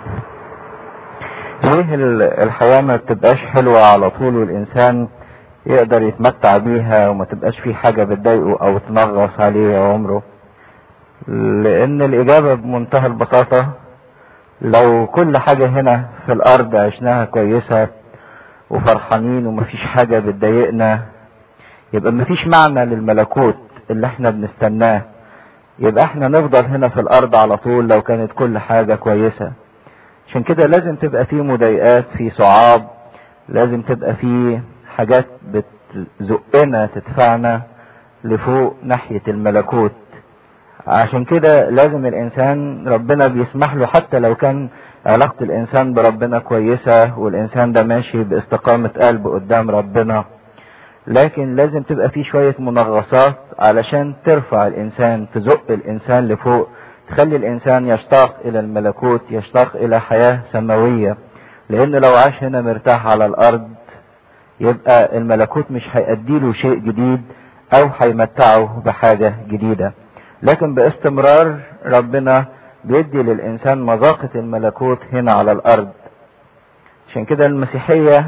ليه الحياة ما بتبقاش حلوة على طول والإنسان يقدر يتمتع بيها وما تبقاش في حاجة بتضايقه أو تنغص عليه عمره لأن الإجابة بمنتهى البساطة لو كل حاجة هنا في الأرض عشناها كويسة وفرحانين ومفيش حاجة بتضايقنا يبقى مفيش معنى للملكوت اللي احنا بنستناه يبقى احنا نفضل هنا في الأرض على طول لو كانت كل حاجة كويسة عشان كده لازم تبقى في مضايقات في صعاب لازم تبقى في حاجات بتزقنا تدفعنا لفوق ناحية الملكوت عشان كده لازم الانسان ربنا بيسمح له حتى لو كان علاقة الانسان بربنا كويسة والانسان ده ماشي باستقامة قلب قدام ربنا لكن لازم تبقى في شوية منغصات علشان ترفع الانسان تزق الانسان لفوق تخلي الانسان يشتاق الى الملكوت يشتاق الى حياة سماوية لان لو عاش هنا مرتاح على الارض يبقى الملكوت مش هيأدي له شيء جديد او هيمتعه بحاجة جديدة لكن باستمرار ربنا بيدي للانسان مذاقة الملكوت هنا على الارض عشان كده المسيحية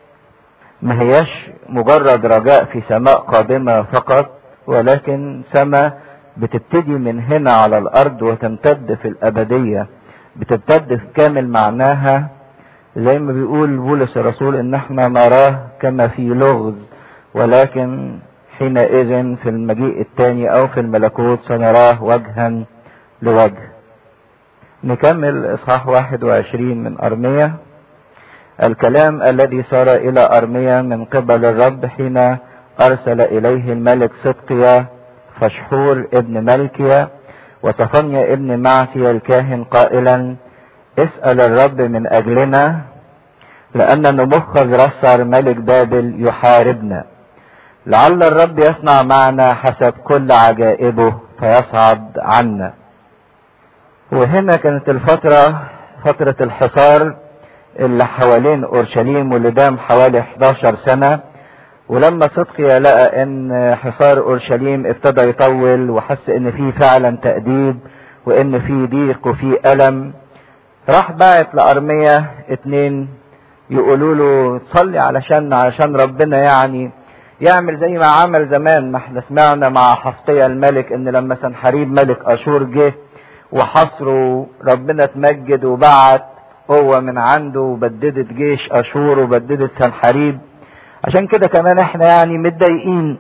ما هياش مجرد رجاء في سماء قادمة فقط ولكن سماء بتبتدي من هنا على الارض وتمتد في الابدية بتمتد في كامل معناها زي ما بيقول بولس الرسول ان احنا نراه كما في لغز ولكن حينئذ في المجيء الثاني او في الملكوت سنراه وجها لوجه نكمل اصحاح 21 من ارمية الكلام الذي صار الى ارمية من قبل الرب حين ارسل اليه الملك صدقيا فشحور ابن ملكيا وصفنيا ابن معسي الكاهن قائلا اسأل الرب من اجلنا لان نبخذ رسر ملك بابل يحاربنا لعل الرب يصنع معنا حسب كل عجائبه فيصعد عنا وهنا كانت الفترة فترة الحصار اللي حوالين اورشليم واللي دام حوالي 11 سنة ولما صدقيا لقى ان حصار اورشليم ابتدى يطول وحس ان في فعلا تأديب وان في ضيق وفي الم راح باعت لارمية اتنين يقولوا له صلي علشان علشان ربنا يعني يعمل زي ما عمل زمان ما احنا سمعنا مع حسقيا الملك ان لما سنحريب ملك اشور جه وحصره ربنا اتمجد وبعت هو من عنده وبددت جيش اشور وبددت سنحريب عشان كده كمان احنا يعني متضايقين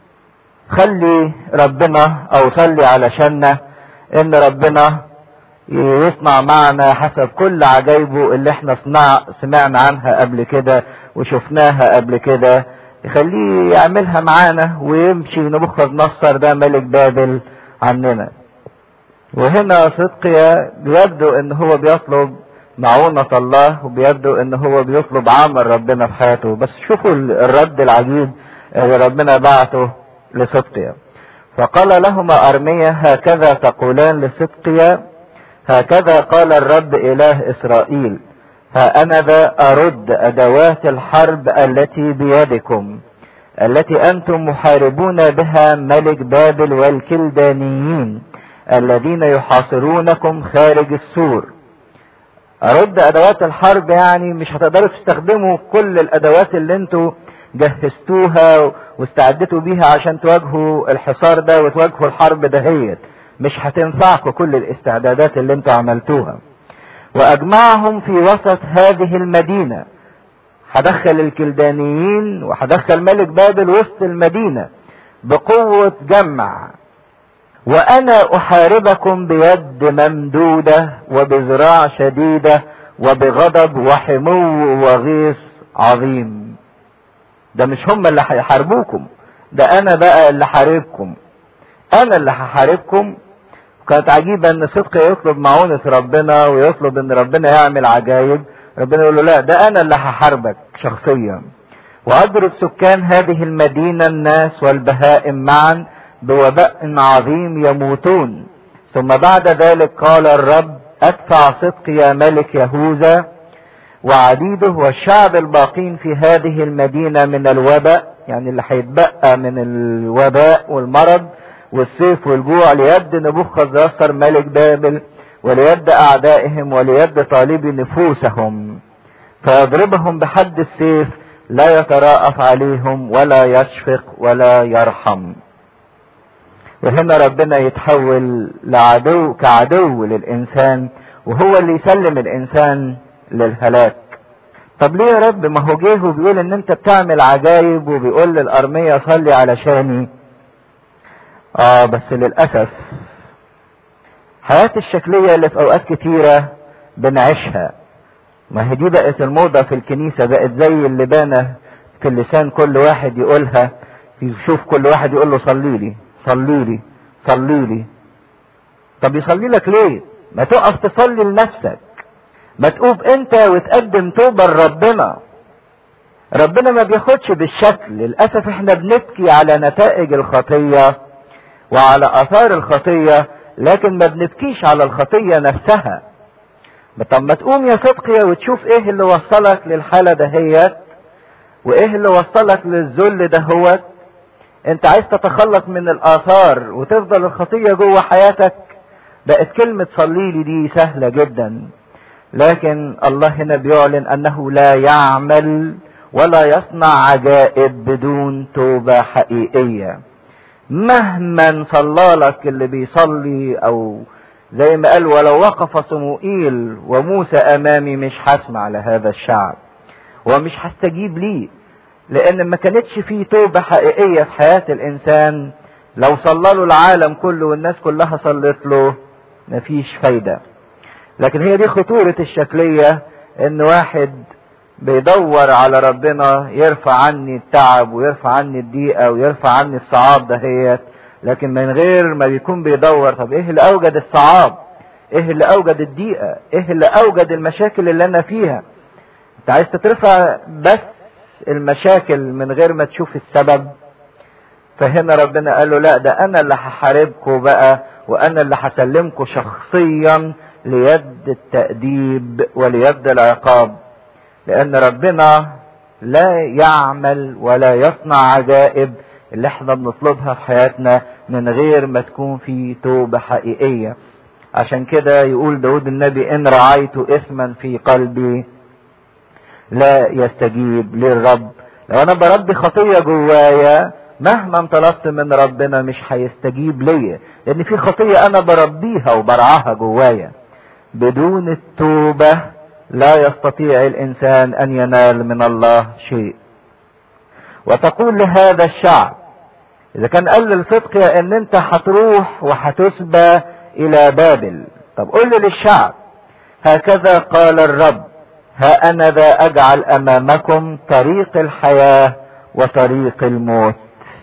خلي ربنا او صلي علشاننا ان ربنا يصنع معنا حسب كل عجايبه اللي احنا صنع سمعنا عنها قبل كده وشفناها قبل كده يخليه يعملها معانا ويمشي نبخذ نصر ده ملك بابل عننا وهنا صدقيا بيبدو ان هو بيطلب معونة الله وبيبدو ان هو بيطلب عمل ربنا في حياته بس شوفوا الرد العجيب اللي ربنا بعته لصدقيا فقال لهما ارميا هكذا تقولان لصدقيا هكذا قال الرب اله اسرائيل ها انا ذا ارد ادوات الحرب التي بيدكم التي انتم محاربون بها ملك بابل والكلدانيين الذين يحاصرونكم خارج السور ارد ادوات الحرب يعني مش هتقدروا تستخدموا كل الادوات اللي انتوا جهزتوها واستعدتوا بيها عشان تواجهوا الحصار ده وتواجهوا الحرب دهيت مش هتنفعكم كل الاستعدادات اللي انتوا عملتوها واجمعهم في وسط هذه المدينة هدخل الكلدانيين وهدخل ملك بابل وسط المدينة بقوة جمع وانا احاربكم بيد ممدودة وبذراع شديدة وبغضب وحمو وغيظ عظيم ده مش هم اللي هيحاربوكم ده انا بقى اللي حاربكم انا اللي هحاربكم كانت عجيبة ان صدق يطلب معونة ربنا ويطلب ان ربنا يعمل عجايب ربنا يقول له لا ده انا اللي هحاربك شخصيا واضرب سكان هذه المدينة الناس والبهائم معا بوباء عظيم يموتون ثم بعد ذلك قال الرب ادفع صدق يا ملك يهوذا وعبيده والشعب الباقين في هذه المدينة من الوباء يعني اللي هيتبقى من الوباء والمرض والسيف والجوع ليد نبوخذ نصر ملك بابل وليد أعدائهم وليد طالب نفوسهم فيضربهم بحد السيف لا يتراءف عليهم ولا يشفق ولا يرحم وهنا ربنا يتحول لعدو كعدو للإنسان وهو اللي يسلم الإنسان للهلاك طب ليه يا رب ما هو جه وبيقول ان انت بتعمل عجايب وبيقول للأرمية صلي علشاني اه بس للأسف حياة الشكلية اللي في اوقات كتيرة بنعيشها ما هي دي بقت الموضة في الكنيسة بقت زي اللبانة في اللسان كل واحد يقولها يشوف كل واحد يقول له صلي لي صلي لي صلي لي طب يصلي لك ليه ما تقف تصلي لنفسك ما تقوم انت وتقدم توبة لربنا ربنا ما بياخدش بالشكل للأسف احنا بنبكي على نتائج الخطية وعلى آثار الخطية لكن ما بنبكيش على الخطية نفسها طب ما تقوم يا صدقيا وتشوف ايه اللي وصلك للحالة دهيت وايه اللي وصلك للذل دهوت انت عايز تتخلص من الاثار وتفضل الخطية جوه حياتك بقت كلمة صلي لي دي سهلة جدا لكن الله هنا بيعلن انه لا يعمل ولا يصنع عجائب بدون توبة حقيقية مهما صلى لك اللي بيصلي او زي ما قال ولو وقف صموئيل وموسى امامي مش هسمع لهذا الشعب ومش هستجيب ليه لان ما كانتش فيه توبة حقيقية في حياة الانسان لو صلى له العالم كله والناس كلها صلت له مفيش فايدة لكن هي دي خطورة الشكلية ان واحد بيدور على ربنا يرفع عني التعب ويرفع عني الضيقة ويرفع عني الصعاب دهيت لكن من غير ما بيكون بيدور طب ايه اللي اوجد الصعاب ايه اللي اوجد الضيقة ايه اللي اوجد المشاكل اللي انا فيها انت عايز تترفع بس المشاكل من غير ما تشوف السبب فهنا ربنا قال له لا ده انا اللي هحاربكم بقى وانا اللي هسلمكم شخصيا ليد التأديب وليد العقاب لان ربنا لا يعمل ولا يصنع عجائب اللي احنا بنطلبها في حياتنا من غير ما تكون في توبة حقيقية عشان كده يقول داود النبي ان رعيت اثما في قلبي لا يستجيب للرب لو انا بربي خطية جوايا مهما طلبت من ربنا مش هيستجيب ليا لان في خطية انا بربيها وبرعاها جوايا بدون التوبة لا يستطيع الانسان ان ينال من الله شيء وتقول لهذا الشعب اذا كان قال لصدقي ان انت هتروح وهتسبى الى بابل طب قول لي للشعب هكذا قال الرب ها انا ذا اجعل امامكم طريق الحياة وطريق الموت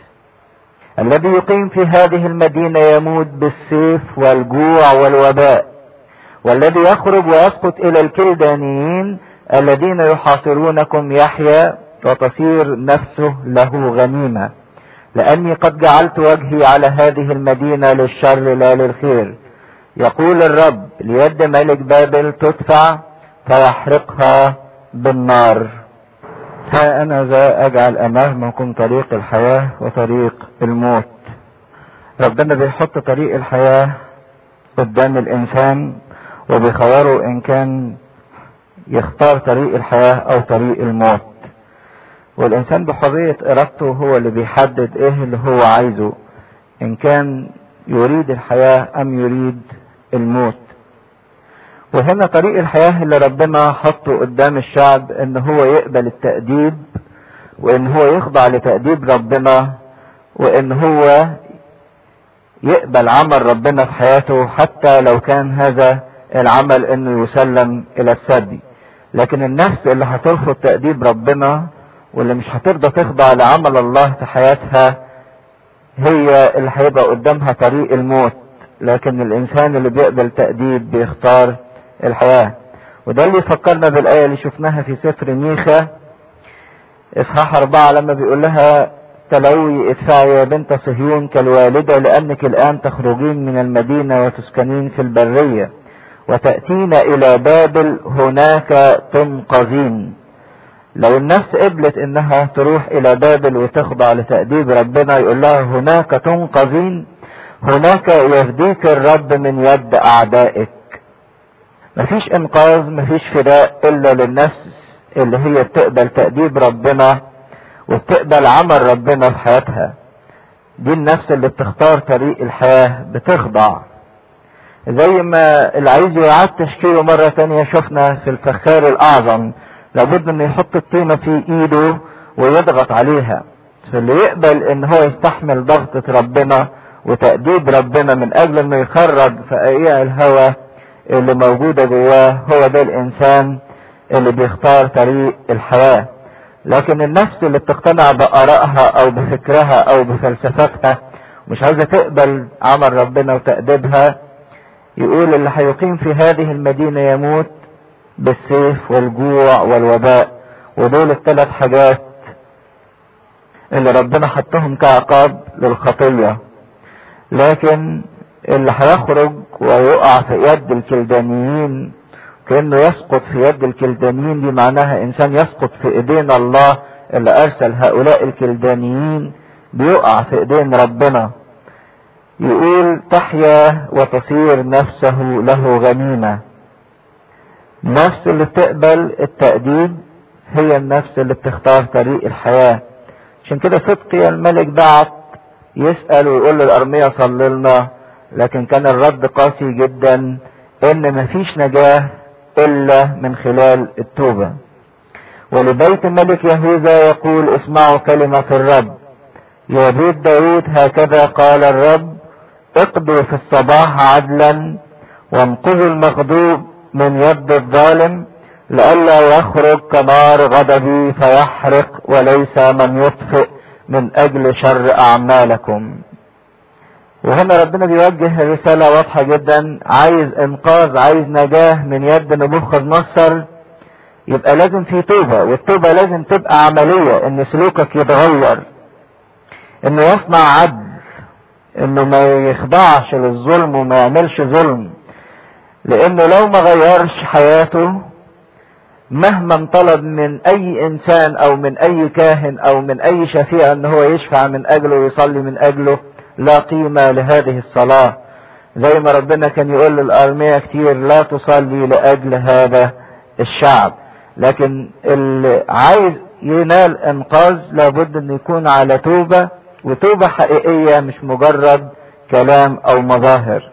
الذي يقيم في هذه المدينة يموت بالسيف والجوع والوباء والذي يخرج ويسقط الى الكلدانيين الذين يحاصرونكم يحيى وتصير نفسه له غنيمة لاني قد جعلت وجهي على هذه المدينة للشر لا للخير يقول الرب ليد ملك بابل تدفع فيحرقها بالنار ها انا ذا اجعل امامكم طريق الحياة وطريق الموت ربنا بيحط طريق الحياة قدام الانسان وبيخيره ان كان يختار طريق الحياة او طريق الموت والانسان بحرية ارادته هو اللي بيحدد ايه اللي هو عايزه ان كان يريد الحياة ام يريد الموت وهنا طريق الحياة اللي ربنا حطه قدام الشعب ان هو يقبل التأديب وان هو يخضع لتأديب ربنا وان هو يقبل عمل ربنا في حياته حتى لو كان هذا العمل انه يسلم الى السبي لكن النفس اللي هترفض تأديب ربنا واللي مش هترضى تخضع لعمل الله في حياتها هي اللي هيبقى قدامها طريق الموت لكن الانسان اللي بيقبل تأديب بيختار الحياة وده اللي فكرنا بالآية اللي شفناها في سفر ميخا إصحاح أربعة لما بيقول لها تلوي ادفعي يا بنت صهيون كالوالدة لأنك الآن تخرجين من المدينة وتسكنين في البرية وتأتين إلى بابل هناك تنقذين لو النفس قبلت انها تروح الى بابل وتخضع لتأديب ربنا يقول لها هناك تنقذين هناك يفديك الرب من يد اعدائك مفيش انقاذ مفيش فداء الا للنفس اللي هي بتقبل تأديب ربنا وبتقبل عمل ربنا في حياتها دي النفس اللي بتختار طريق الحياة بتخضع زي ما اللي عايز يعاد تشكيله مرة تانية شفنا في الفخار الأعظم لابد انه يحط الطينة في ايده ويضغط عليها فاللي يقبل ان هو يستحمل ضغطة ربنا وتأديب ربنا من اجل انه يخرج فقاقيع الهوى اللي موجودة جواه هو ده الانسان اللي بيختار طريق الحياة لكن النفس اللي بتقتنع بآرائها او بفكرها او بفلسفتها مش عايزة تقبل عمل ربنا وتأديبها يقول اللي هيقيم في هذه المدينة يموت بالسيف والجوع والوباء ودول الثلاث حاجات اللي ربنا حطهم كعقاب للخطية لكن اللي هيخرج ويقع في يد الكلدانيين كأنه يسقط في يد الكلدانيين دي معناها إنسان يسقط في إيدين الله اللي أرسل هؤلاء الكلدانيين بيقع في إيدين ربنا يقول تحيا وتصير نفسه له غنيمة النفس اللي بتقبل التأديب هي النفس اللي بتختار طريق الحياة عشان كده صدقي الملك بعت يسأل ويقول للأرمية صلي لنا لكن كان الرد قاسي جدا ان مفيش نجاة الا من خلال التوبة ولبيت ملك يهوذا يقول اسمعوا كلمة الرب يا بيت داود هكذا قال الرب اقضوا في الصباح عدلا وانقذوا المغضوب من يد الظالم لئلا يخرج كنار غضبي فيحرق وليس من يطفئ من اجل شر اعمالكم وهنا ربنا بيوجه رسالة واضحة جدا عايز انقاذ عايز نجاة من يد نبوخذ نصر يبقى لازم في توبة والتوبة لازم تبقى عملية ان سلوكك يتغير انه يصنع عدل انه ما يخضعش للظلم وما يعملش ظلم لانه لو ما غيرش حياته مهما طلب من اي انسان او من اي كاهن او من اي شفيع ان هو يشفع من اجله ويصلي من اجله لا قيمة لهذه الصلاة زي ما ربنا كان يقول للأرمية كتير لا تصلي لأجل هذا الشعب لكن اللي عايز ينال انقاذ لابد ان يكون على توبة وتوبة حقيقية مش مجرد كلام او مظاهر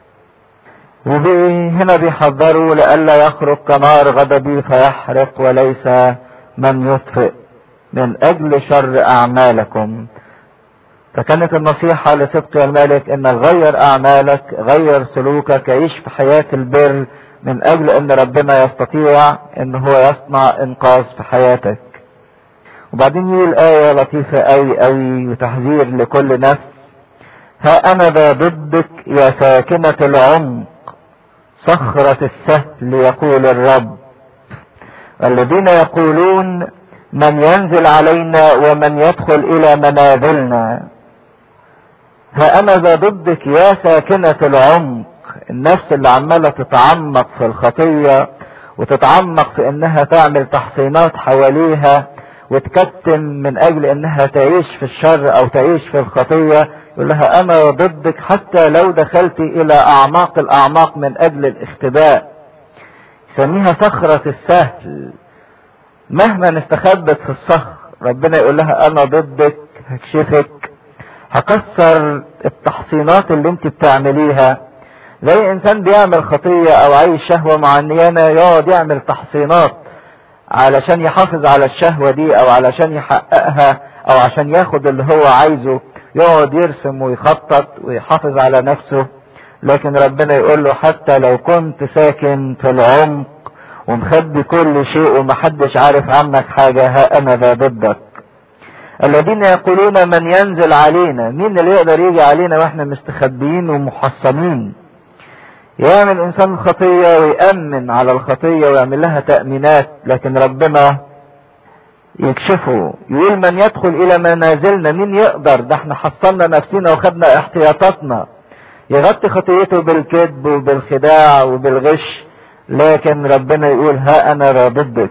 وهنا بيحذروا لئلا يخرج كنار غضبي فيحرق وليس من يطفئ من اجل شر اعمالكم فكانت النصيحة لصدق الملك انك غير اعمالك غير سلوكك عيش في حياة البر من اجل ان ربنا يستطيع ان هو يصنع انقاذ في حياتك وبعدين يقول آية لطيفة أوي أوي وتحذير لكل نفس ها أنا ذا ضدك يا ساكنة العمق صخرة السهل يقول الرب الذين يقولون من ينزل علينا ومن يدخل إلى منازلنا ها أنا ذا ضدك يا ساكنة العمق النفس اللي عمالة تتعمق في الخطية وتتعمق في انها تعمل تحصينات حواليها وتكتم من اجل انها تعيش في الشر او تعيش في الخطية يقول لها انا ضدك حتى لو دخلت الى اعماق الاعماق من اجل الاختباء يسميها صخرة السهل مهما استخبت في الصخر ربنا يقول لها انا ضدك هكشفك هكسر التحصينات اللي انت بتعمليها زي انسان بيعمل خطية او عايز شهوة معينة يقعد يعمل تحصينات علشان يحافظ على الشهوة دي او علشان يحققها او عشان ياخد اللي هو عايزه يقعد يرسم ويخطط ويحافظ على نفسه لكن ربنا يقول له حتى لو كنت ساكن في العمق ومخبي كل شيء ومحدش عارف عنك حاجة ها انا ذا ضدك الذين يقولون من ينزل علينا مين اللي يقدر يجي علينا واحنا مستخبيين ومحصنين يعمل انسان خطية ويأمن على الخطية ويعمل لها تأمينات لكن ربنا يكشفه يقول من يدخل الى منازلنا مين يقدر ده احنا حصلنا نفسنا وخدنا احتياطاتنا يغطي خطيته بالكذب وبالخداع وبالغش لكن ربنا يقول ها انا ضدك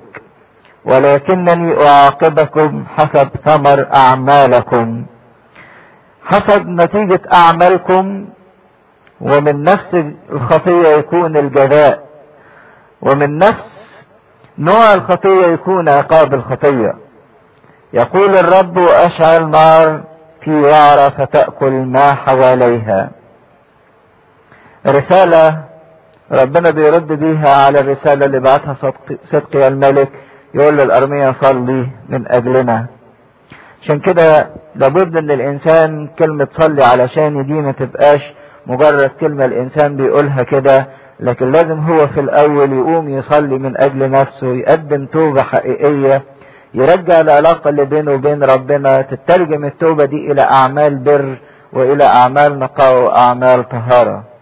ولكنني اعاقبكم حسب ثمر اعمالكم حسب نتيجة اعمالكم ومن نفس الخطية يكون الجزاء ومن نفس نوع الخطية يكون عقاب الخطية يقول الرب اشعل نار في وعرة فتأكل ما حواليها رسالة ربنا بيرد بيها على الرسالة اللي بعتها صدقي الملك يقول للأرمية صلي من أجلنا عشان كده لابد ان الانسان كلمة صلي علشان دي ما تبقاش مجرد كلمة الانسان بيقولها كده لكن لازم هو في الاول يقوم يصلي من اجل نفسه يقدم توبة حقيقية يرجع العلاقة اللي بينه وبين ربنا تترجم التوبة دي الى اعمال بر والى اعمال نقاء واعمال طهارة